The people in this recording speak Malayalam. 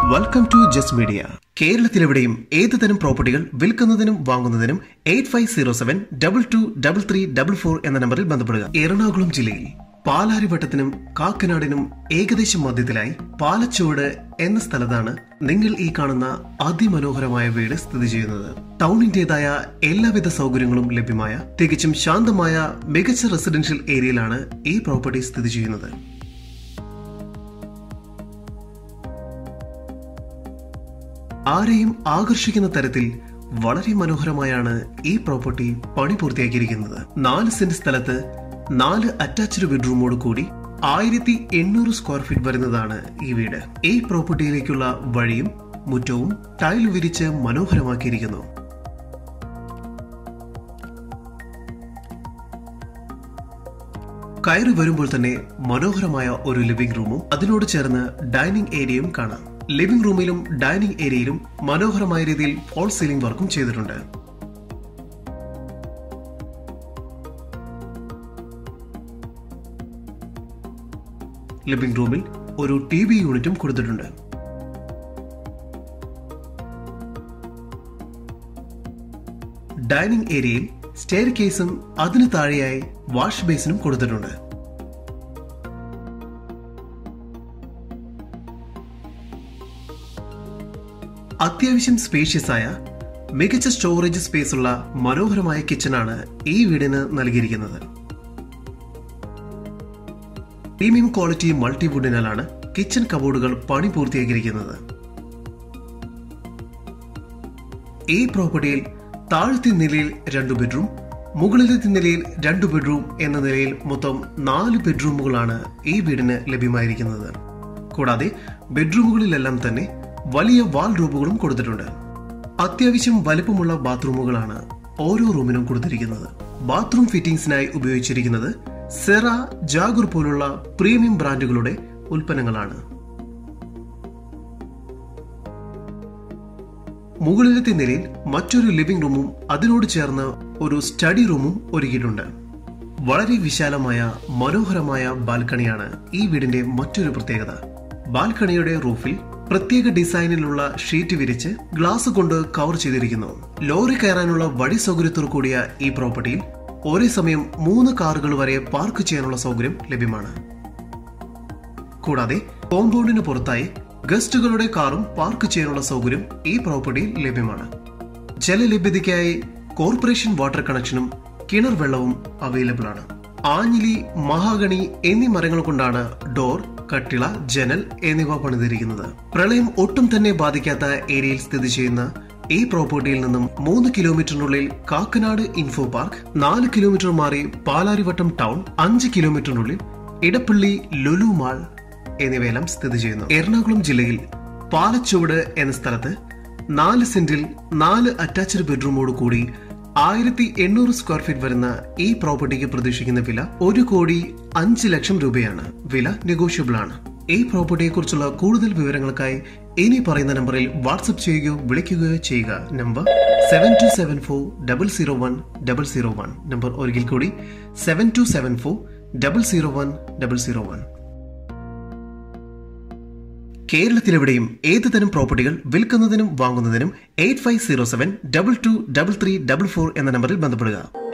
വെൽക്കം ടു ജസ്റ്റ് മീഡിയ കേരളത്തിലെവിടെയും ഏത് തരം പ്രോപ്പർട്ടികൾ വിൽക്കുന്നതിനും വാങ്ങുന്നതിനും eight five zero seven double two double three double four എന്ന നമ്പറിൽ ബന്ധപ്പെടുക എറണാകുളം ജില്ലയിൽ പാലാരിവട്ടത്തിനും കാക്കനാടിനും ഏകദേശം മധ്യത്തിലായി പാലച്ചുവട് എന്ന സ്ഥലത്താണ് നിങ്ങൾ ഈ കാണുന്ന അതിമനോഹരമായ വീട് സ്ഥിതി ചെയ്യുന്നത് ടൗണിന്റേതായ എല്ലാവിധ സൗകര്യങ്ങളും ലഭ്യമായ തികച്ചും ശാന്തമായ മികച്ച റെസിഡൻഷ്യൽ ഏരിയയിലാണ് ഈ പ്രോപ്പർട്ടി സ്ഥിതി ചെയ്യുന്നത് ആരെയും ആകർഷിക്കുന്ന തരത്തിൽ വളരെ മനോഹരമായാണ് ഈ പ്രോപ്പർട്ടി പണി പൂർത്തിയാക്കിയിരിക്കുന്നത് നാല് സെന്റ് സ്ഥലത്ത് നാല് അറ്റാച്ച്ഡ് ബെഡ്റൂമോട് കൂടി ആയിരത്തി എണ്ണൂറ് സ്ക്വയർ ഫീറ്റ് വരുന്നതാണ് ഈ വീട് ഈ പ്രോപ്പർട്ടിയിലേക്കുള്ള വഴിയും മുറ്റവും ടൈൽ വിരിച്ച് മനോഹരമാക്കിയിരിക്കുന്നു കയറി വരുമ്പോൾ തന്നെ മനോഹരമായ ഒരു ലിവിംഗ് റൂമും അതിനോട് ചേർന്ന് ഡൈനിങ് ഏരിയയും കാണാം ലിവിംഗ് റൂമിലും ഡൈനിങ് ഏരിയയിലും മനോഹരമായ രീതിയിൽ ഫോൾ സീലിംഗ് വർക്കും ചെയ്തിട്ടുണ്ട് ലിവിംഗ് റൂമിൽ ഒരു ടി വി യൂണിറ്റും കൊടുത്തിട്ടുണ്ട് ഡൈനിങ് ഏരിയയിൽ സ്റ്റെയർ കേസും അതിനു താഴെയായി വാഷ് ബേസിനും കൊടുത്തിട്ടുണ്ട് അത്യാവശ്യം സ്പേഷ്യസ് ആയ മികച്ച സ്റ്റോറേജ് സ്പേസ് ഉള്ള മനോഹരമായ കിച്ചണാണ് ഈ വീടിന് നൽകിയിരിക്കുന്നത് പ്രീമിയം ക്വാളിറ്റി മൾട്ടിവുഡിനാലാണ് കിച്ചൺ കബോർഡുകൾ പണി പൂർത്തിയാക്കിയിരിക്കുന്നത് ഈ പ്രോപ്പർട്ടിയിൽ താഴത്തെ നിലയിൽ രണ്ടു ബെഡ്റൂം മുകളിലത്തെ നിലയിൽ രണ്ടു ബെഡ്റൂം എന്ന നിലയിൽ മൊത്തം നാല് ബെഡ്റൂമുകളാണ് ഈ വീടിന് ലഭ്യമായിരിക്കുന്നത് കൂടാതെ ബെഡ്റൂമുകളിലെല്ലാം തന്നെ വലിയ വാൾ റൂമുകളും കൊടുത്തിട്ടുണ്ട് അത്യാവശ്യം വലിപ്പമുള്ള ബാത്റൂമുകളാണ് ഓരോ റൂമിനും കൊടുത്തിരിക്കുന്നത് ബാത്റൂം ഫിറ്റിംഗ്സിനായി ഉപയോഗിച്ചിരിക്കുന്നത് സെറ ജാഗുർ പോലുള്ള പ്രീമിയം ബ്രാൻഡുകളുടെ ഉൽപ്പന്നങ്ങളാണ് മുകളിലത്തെ നിലയിൽ മറ്റൊരു ലിവിംഗ് റൂമും അതിനോട് ചേർന്ന് ഒരു സ്റ്റഡി റൂമും ഒരുക്കിയിട്ടുണ്ട് വളരെ വിശാലമായ മനോഹരമായ ബാൽക്കണിയാണ് ഈ വീടിന്റെ മറ്റൊരു പ്രത്യേകത ബാൽക്കണിയുടെ റൂഫിൽ പ്രത്യേക ഡിസൈനിലുള്ള ഷീറ്റ് വിരിച്ച് ഗ്ലാസ് കൊണ്ട് കവർ ചെയ്തിരിക്കുന്നു ലോറി കയറാനുള്ള വഴി സൗകര്യത്തോടു കൂടിയ ഈ പ്രോപ്പർട്ടിയിൽ ഒരേ സമയം മൂന്ന് കാറുകൾ വരെ പാർക്ക് ചെയ്യാനുള്ള സൗകര്യം ലഭ്യമാണ് കൂടാതെ കോമ്പൗണ്ടിന് പുറത്തായി ഗസ്റ്റുകളുടെ കാറും പാർക്ക് ചെയ്യാനുള്ള സൗകര്യം ഈ പ്രോപ്പർട്ടിയിൽ ലഭ്യമാണ് ജലലഭ്യതയ്ക്കായി കോർപ്പറേഷൻ വാട്ടർ കണക്ഷനും കിണർ വെള്ളവും അവൈലബിൾ ആണ് ആഞ്ഞിലി മഹാഗണി എന്നീ മരങ്ങൾ കൊണ്ടാണ് ഡോർ കട്ടിള ജനൽ എന്നിവ പണിതിരിക്കുന്നത് പ്രളയം ഒട്ടും തന്നെ ബാധിക്കാത്ത ഏരിയയിൽ സ്ഥിതി ചെയ്യുന്ന ഈ പ്രോപ്പർട്ടിയിൽ നിന്നും മൂന്ന് കിലോമീറ്ററിനുള്ളിൽ കാക്കനാട് ഇൻഫോ പാർക്ക് നാല് കിലോമീറ്റർ മാറി പാലാരിവട്ടം ടൗൺ അഞ്ച് കിലോമീറ്ററിനുള്ളിൽ ഇടപ്പള്ളി ലുലു മാൾ എന്നിവയെല്ലാം സ്ഥിതി ചെയ്യുന്നു എറണാകുളം ജില്ലയിൽ പാലച്ചുവട് എന്ന സ്ഥലത്ത് നാല് സെന്റിൽ നാല് അറ്റാച്ച്ഡ് ബെഡ്റൂമോട് കൂടി ആയിരത്തി എണ്ണൂറ് സ്ക്വയർ ഫീറ്റ് വരുന്ന ഈ പ്രോപ്പർട്ടിക്ക് പ്രതീക്ഷിക്കുന്ന വില ഒരു കോടി അഞ്ച് ലക്ഷം രൂപയാണ് വില നെഗോഷ്യബിൾ ആണ് ഈ പ്രോപ്പർട്ടിയെ കുറിച്ചുള്ള കൂടുതൽ വിവരങ്ങൾക്കായി ഇനി പറയുന്ന നമ്പറിൽ വാട്സ്ആപ്പ് ചെയ്യുകയോ വിളിക്കുകയോ ചെയ്യുക number seven two seven four double zero one double zero one number ഒരിക്കൽ കൂടി seven two seven four double zero one double zero one കേരളത്തിലെവിടെയും ഏത് തരം പ്രോപ്പർട്ടികൾ വിൽക്കുന്നതിനും വാങ്ങുന്നതിനും eight five zero seven double two double three double four എന്ന നമ്പറിൽ ബന്ധപ്പെടുക